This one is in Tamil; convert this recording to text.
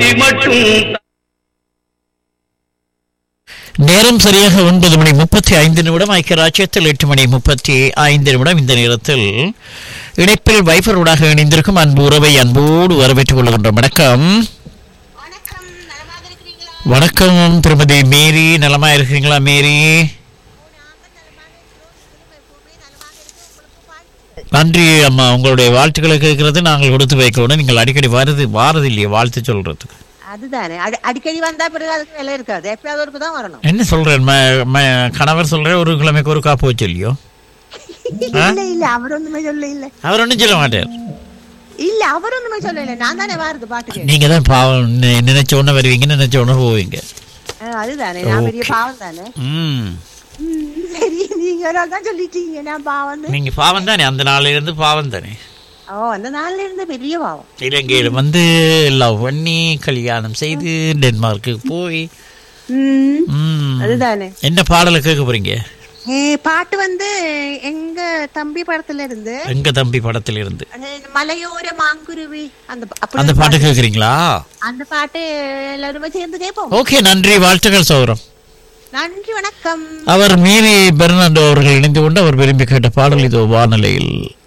மட்டும் நேரம் சரியாக ஒன்பது மணி முப்பத்தி ஐந்து நிமிடம் ஐக்கிய ராஜ்யத்தில் எட்டு மணி முப்பத்தி ஐந்து நிமிடம் இந்த நேரத்தில் இணைப்பில் வைஃபரோடாக இணைந்திருக்கும் அன்பு உறவை அன்போடு வரவேற்றுக் கொள்கின்ற வணக்கம் வணக்கம் நலமாக இருக்கிறீங்களா வணக்கம் திருமதி மேரி நலமா இருக்கிறீங்களா மேரி நன்றி அம்மா உங்களுடைய வாழ்த்துக்களை கேட்கறது நாங்கள் கொடுத்து வைக்கணும் நீங்கள் அடிக்கடி வருது வாரது இல்லையே வாழ்த்து சொல்றதுக்கு அதுதானே அடி- அடிக்கடி வந்தா பிறகு அதுக்கு விலை இருக்காது எப்பயாவது ஒருக்கு தான் வரணும் என்ன சொல்றேன் ம- ம- கணவர் சொல்றேன் ஒரு கிழமைக்கு ஒரு காப்பு வச்சு இல்லையோ ஆ? இல்ல இல்ல அவர் ஒண்ணுமே சொல்ல இல்ல அவர் ஒன்றும் சொல்ல மாட்டார் இல்ல அவர் ஒண்ணுமே சொல்ல இல்ல நான் தானே வாருது பாட்டுக்கு நீங்க தான் பாவம் நி- நினைச்ச உடனே வருவீங்க நினைச்ச உடனே போவீங்க ஆ, அதுதானே நான் பெரிய Okay. பாவம் தானே ம் ம், சரி நீங்க ஒரு ஆள் தான் சொல்லிட்டீங்க நான் பாவம் நீங்க பாவம் தானே அந்த நாள்ல இருந்து பாவம் தானே ஓ அந்த நாள்ல இருந்து பெரிய பாவம் இலங்கையில வந்து லவ் பண்ணி கல்யாணம் செய்து டென்மார்க்கு போய் ம், ம். அதுதானே என்ன பாடலை கேட்க போறீங்க ஏ, பாட்டு வந்து எங்க தம்பி படத்துல இருந்து எங்க தம்பி படத்துல இருந்து அது மலையோர மாங்குருவி அந்த ப- அப்படி அந்த ஒரு பாட்டு கேக்குறீங்களா அந்த பாட்டு எல்லாருமே சேர்ந்து கேட்போம் ஓகே நன்றி வாழ்த்துக்கள் சௌரம் நன்றி வணக்கம் அவர் மீறி பெர்னாண்டோ அவர்கள் இணைந்து கொண்டு அவர் விரும்பி கேட்ட பாடல் இதோ வானிலையில்